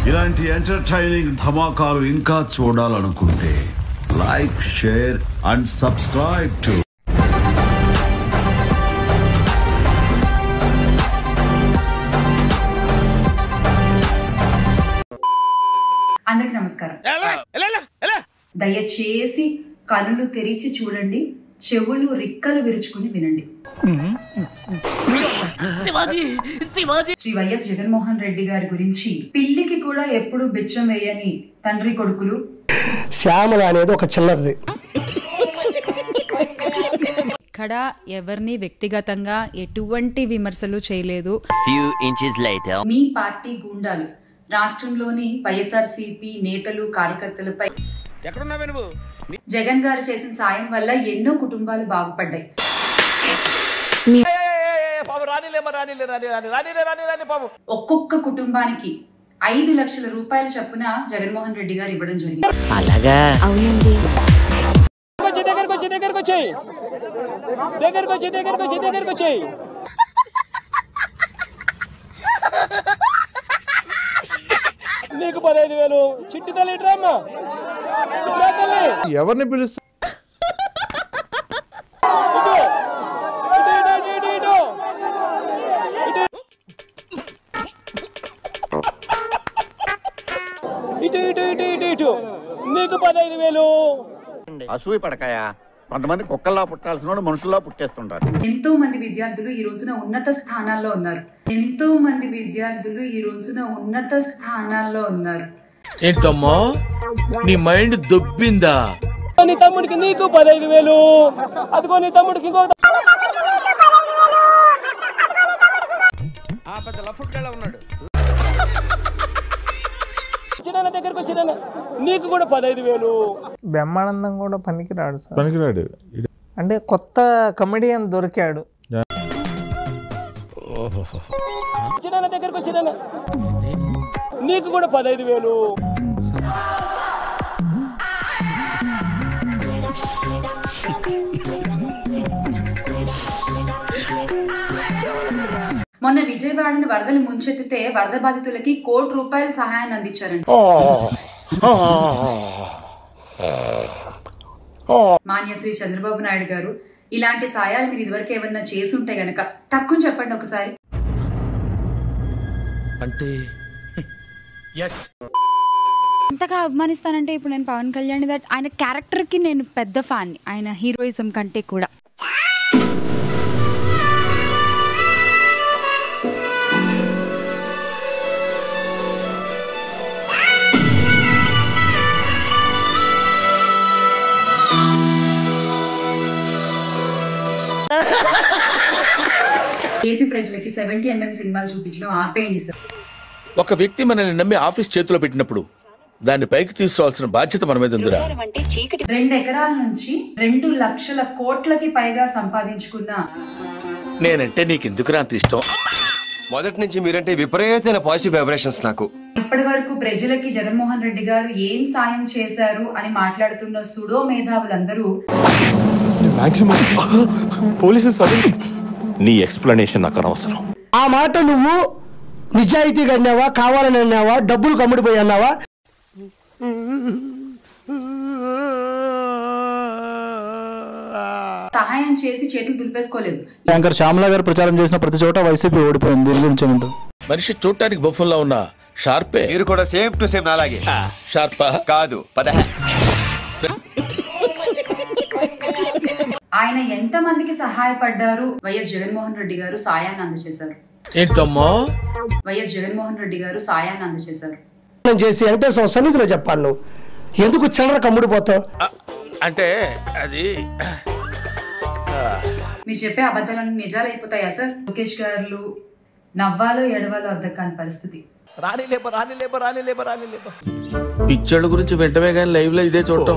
ఇలాంటి ఎంటర్టైనింగ్ ధమాకాలు ఇంకా చూడాలనుకుంటే like share and subscribe to అందరికి నమస్కారం దయచేసి కనులు తెరిచి చూడండి చెవులు రిక్కలు విరుచుకుని వినండి శ్రీ వైఎస్ జగన్మోహన్ రెడ్డి గారి గురించి పిల్లికి కూడా ఎప్పుడు బిచ్చం వేయని తండ్రి కొడుకులు శ్యామల అనేది ఒక చిల్లరిది ఇక్కడ ఎవరిని వ్యక్తిగతంగా ఎటువంటి విమర్శలు చేయలేదు Few inches later. మీ పార్టీ గూండాలు రాష్ట్రంలోని వైఎస్ఆర్ నేతలు కార్యకర్తలపై జగన్ గారు చేసిన సాయం వల్ల ఎన్నో కుటుంబాలు బాగుపడ్డాయి ఒక్కొక్క కుటుంబానికి ఐదు లక్షల రూపాయల చొప్పున జగన్మోహన్ రెడ్డి గారు ఇవ్వడం జరిగింది అలాగా అవునండి దగ్గరకు వచ్చి దగ్గరకు వచ్చి దగ్గరకు వచ్చి దగ్గరకు వచ్చి దగ్గరకు వచ్చి నీకు పదహైదు వేలు చిట్టి తల్లి డ్రామా ఇట్రా తల్లి ఎవరిని పిలుస్తా ఇటు ఇటు ఇటు ఇటు ఇటు ఇటు ఇటు ఇటు ఇటు ఇటు నీకు పదహైదు వేలు అసూయ పడకాయా కొంతమంది కుక్కల్లా పుట్టాల్సిన మనుషుల్లా పుట్టేస్తుంటారు ఎంతో మంది విద్యార్థులు ఈ రోజున ఉన్నత స్థానాల్లో ఉన్నారు ఎంతో మంది విద్యార్థులు ఈ రోజున ఉన్నత స్థానాల్లో ఉన్నారు ఏంటమ్మా నీ మైండ్ దొబ్బిందా నీ తమ్ముడికి నీకు పదహైదు వేలు అదిగో నీ తమ్ముడికి ఇంకో చిన్న దగ్గరకు వచ్చిన నీకు కూడా పదహైదు వేలు బ్రహ్మానందం కూడా పనికిరాడు సార్ పనికిరాడు అంటే కొత్త కమెడియన్ దొరికాడు చిన్న దగ్గరకు వచ్చిన నీకు కూడా పదహైదు వేలు మొన్న విజయవాడని వరదలు ముంచెత్తితే వరద బాధితులకి కోటి రూపాయల సహాయాన్ని అందించారండి మాన్యశ్రీ చంద్రబాబు నాయుడు గారు ఇలాంటి సాయాలు మీరు ఇదివరకు ఏమన్నా చేసుంటే గనక టక్కుని చెప్పండి ఒకసారి ఎంతగా అభిమానిస్తానంటే ఇప్పుడు నేను పవన్ కళ్యాణ్ దట్ ఆయన క్యారెక్టర్ కి నేను పెద్ద ఫ్యాన్ ఆయన హీరోయిజం కంటే కూడా ఏపీ ప్రజలకి సెవెంటీ ఎంఎం సినిమాలు చూపించడం ఆపేయండి సార్ ఒక వ్యక్తి మనల్ని నమ్మి ఆఫీస్ చేతిలో పెట్టినప్పుడు దాన్ని పైకి తీసుకురావాల్సిన బాధ్యత మన మీద ఉందిరా రెండు ఎకరాల నుంచి రెండు లక్షల కోట్లకి పైగా సంపాదించుకున్న నేనంటే నీకు ఎందుకురా అంత ఇష్టం మొదటి నుంచి మీరంటే విపరీతమైన పాజిటివ్ వైబ్రేషన్స్ నాకు ఇప్పటి వరకు ప్రజలకి జగన్మోహన్ రెడ్డి గారు ఏం సాయం చేశారు అని మాట్లాడుతున్న సుడో మేధావులందరూ నీ ఎక్స్ప్లెనేషన్ నాకు అనవసరం ఆ మాట నువ్వు నిజాయితీగా అన్నావా కావాలని అన్నావా డబ్బులు కమ్ముడిపోయి అన్నావా సహాయం చేసి చేతులు దులిపేసుకోలేదు యాంకర్ శ్యామల గారు ప్రచారం చేసిన ప్రతి చోట వైసీపీ ఓడిపోయింది దీని గురించి ఏమంటారు మనిషి చూడటానికి బొఫంలా ఉన్న షార్పే మీరు కూడా సేమ్ టు సేమ్ అలాగే షార్పా కాదు పద ఆయన ఎంత మందికి సహాయపడ్డారు వైఎస్ జగన్మోహన్ రెడ్డి గారు సాయాన్ని అందజేశారు ఏంటమ్మా వైఎస్ జగన్మోహన్ రెడ్డి గారు సాయాన్ని అందజేశారు చేసి వెంకటేశ్వర సన్నిధిలో చెప్పాలి నువ్వు ఎందుకు చిల్లర కమ్ముడిపోతావు అంటే అది మీరు చెప్పే అబద్ధాలన్నీ నిజాలు అయిపోతాయా సార్ లోకేష్ గారు నవ్వాలో ఎడవాలో అర్థం కాని పరిస్థితి రాని లేప రాని లేప రాని లేప రాని లేప పిచ్చోళ్ళ గురించి వెంటనే కానీ లైవ్ లో ఇదే చూడటం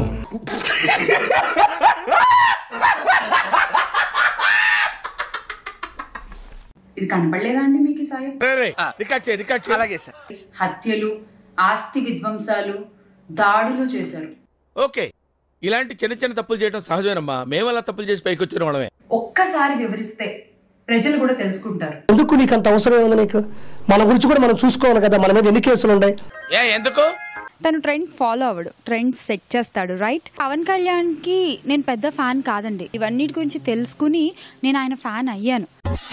ఇది కనపడలేదా అండి మీకు ఈ సాయం అలాగే సార్ హత్యలు ఆస్తి విధ్వంసాలు దాడులు చేశారు ఓకే ఇలాంటి చిన్న చిన్న తప్పులు చేయడం సహజమేనమ్మా మేము అలా తప్పులు చేసి పైకి వచ్చిన వాళ్ళమే ఒక్కసారి వివరిస్తే ప్రజలు కూడా తెలుసుకుంటారు ఎందుకు నీకు అంత అవసరం ఉంది నీకు మన గురించి కూడా మనం చూసుకోవాలి కదా మన మీద ఎన్ని కేసులు ఉన్నాయి ఏ ఎందుకు తను ట్రెండ్ ఫాలో అవ్వడు ట్రెండ్ సెట్ చేస్తాడు రైట్ పవన్ కళ్యాణ్కి నేను పెద్ద ఫ్యాన్ కాదండి ఇవన్నిటి గురించి తెలుసుకుని నేను ఆయన ఫ్యాన్ అయ్యాను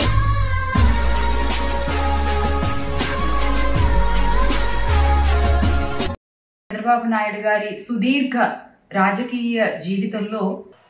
చంద్రబాబు నాయుడు గారి సుదీర్ఘ రాజకీయ జీవితంలో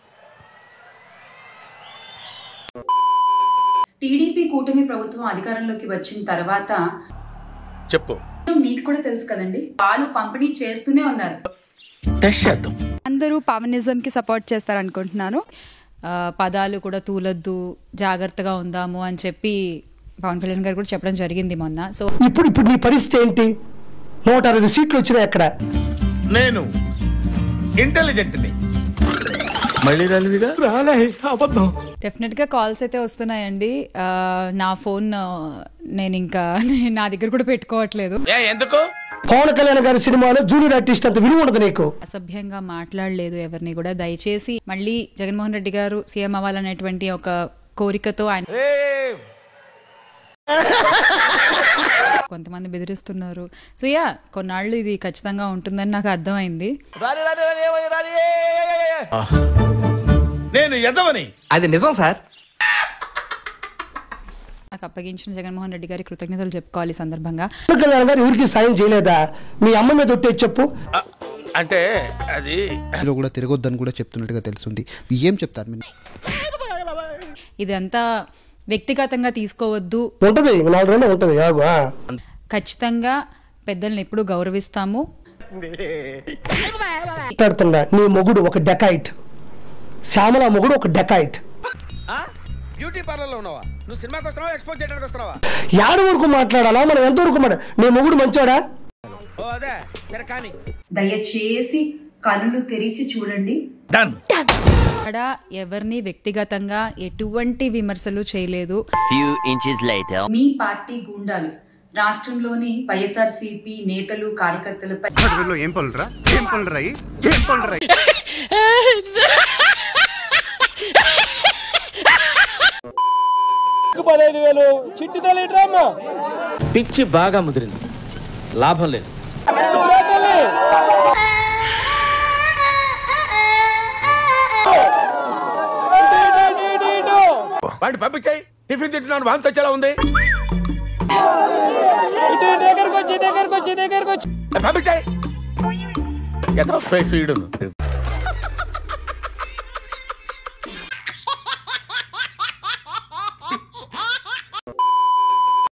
టీడీపీ కూటమి ప్రభుత్వం అధికారంలోకి వచ్చిన తర్వాత చెప్పు మీకు కూడా తెలుసు కదండి పాలు పంపిణీ చేస్తూనే ఉన్నారు టెస్ట్ చేద్దాం అందరూ పవనిజంకి సపోర్ట్ చేస్తారనుకుంటున్నాను ఆ, పదాలు కూడా తూలొద్దు జాగ్రత్తగా ఉందాము అని చెప్పి పవన్ కళ్యాణ్ గారు కూడా చెప్పడం జరిగింది మొన్న సో ఇప్పుడు ఇప్పుడు నీ పరిస్థితి ఏంటి నూట అరవై సీట్లు వచ్చినాయి అక్కడ నేను ఇంటెలిజెంట్ని మళ్ళీ రాలేదుగా రాలే అబద్ధం డెఫినెట్ గా కాల్స్ అయితే వస్తున్నాయండి ఆ, నా ఫోన్ ఆ, నేను ఇంకా నా దగ్గర కూడా పెట్టుకోవట్లేదు ఏ ఎందుకు పవన్ కళ్యాణ్ గారి సినిమాలో జూనియర్ ఆర్టిస్ట్ అంత విలువ ఉండదు నీకు అసభ్యంగా మాట్లాడలేదు ఎవరిని కూడా దయచేసి మళ్ళీ జగన్మోహన్ రెడ్డి గారు సీఎం అవ్వాలనేటువంటి ఒక కోరికతో ఆయన కొంతమంది బెదిరిస్తున్నారు సో యా కొన్నాళ్ళు ఇది ఖచ్చితంగా ఉంటుందని నాకు అర్థమైంది నేను ఎదవని అది నిజం సార్ నాకు అప్పగించిన జగన్మోహన్ రెడ్డి గారి కృతజ్ఞతలు చెప్పుకోవాలి ఈ సందర్భంగా పవన్ కళ్యాణ్ గారు ఎవరికి సాయం చేయలేదా మీ అమ్మ మీద ఒట్టేది చెప్పు అంటే అది లో కూడా తిరగొద్దని కూడా చెప్తున్నట్టుగా తెలుస్తుంది ఏం చెప్తారు మీరు ఇదంతా వ్యక్తిగతంగా తీసుకోవద్దు ఉంటది ఇంక నాలుగు రోజులు ఉంటది ఆగు, ఆ. ఖచ్చితంగా పెద్దల్ని ఎప్పుడు గౌరవిస్తాము మాట్లాడుతున్నా నీ మొగుడు ఒక డెకాయిట్ శ్యామల మొగుడు ఒక డెకాయిట్ బ్యూటీ పార్లర్ లో ఉన్నావా నువ్వు సినిమాకి వస్తున్నావా ఎక్స్పోజ్ చేయడానికి వస్తున్నావా యాడ వరకు మాట్లాడాలా మనం ఎంతవరకు మాట నీ మొగుడు మంచోడా ఓ అదే సరే కానీ దయచేసి కనులు తెరిచి చూడండి డన్ అక్కడ ఎవరిని వ్యక్తిగతంగా ఎటువంటి విమర్శలు చేయలేదు Few inches later. మీ పార్టీ గుండాలు రాష్ట్రంలోని వైఎస్ఆర్సీపీ నేతలు కార్యకర్తలపై ఏం పనులురా ఏం పనులు రాయి ఏం పనులు రాయి పదహైదు వేలు చిట్టి తల్లి డ్రామా పిచ్చి బాగా ముదిరింది లాభం లేదు తల్లి వాడిని పంపించాయి టిఫిన్ తింటున్నాను వాంతి వచ్చేలా ఉంది ఇటు దగ్గరకు వచ్చి దగ్గరకు వచ్చి దగ్గరకు వచ్చి పంపించాయి ఎంత ఫ్రెష్ ఈడును